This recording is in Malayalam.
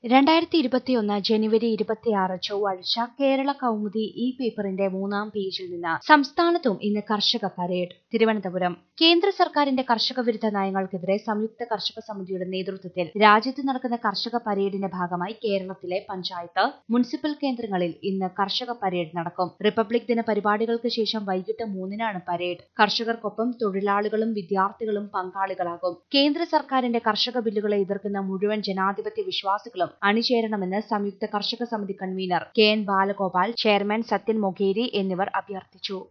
രണ്ടായിരത്തി ഇരുപത്തിയൊന്ന് ജനുവരി ഇരുപത്തിയാറ് ചൊവ്വാഴ്ച കേരള കൗമുദി ഈ പേപ്പറിന്റെ മൂന്നാം പേജിൽ നിന്ന് സംസ്ഥാനത്തും ഇന്ന് കർഷക പരേഡ് തിരുവനന്തപുരം കേന്ദ്ര സർക്കാരിന്റെ കർഷക വിരുദ്ധ നയങ്ങൾക്കെതിരെ സംയുക്ത കർഷക സമിതിയുടെ നേതൃത്വത്തിൽ രാജ്യത്ത് നടക്കുന്ന കർഷക പരേഡിന്റെ ഭാഗമായി കേരളത്തിലെ പഞ്ചായത്ത് മുനിസിപ്പൽ കേന്ദ്രങ്ങളിൽ ഇന്ന് കർഷക പരേഡ് നടക്കും റിപ്പബ്ലിക് ദിന പരിപാടികൾക്ക് ശേഷം വൈകിട്ട് മൂന്നിനാണ് പരേഡ് കർഷകർക്കൊപ്പം തൊഴിലാളികളും വിദ്യാർത്ഥികളും പങ്കാളികളാകും കേന്ദ്ര സർക്കാരിന്റെ കർഷക ബില്ലുകളെ എതിർക്കുന്ന മുഴുവൻ ജനാധിപത്യ വിശ്വാസികളും അണിചേരണമെന്ന് സംയുക്ത കർഷക സമിതി convener K N Balagopal chairman Sathyan Mokeri എന്നിവർ അഭ്യർത്ഥിച്ചു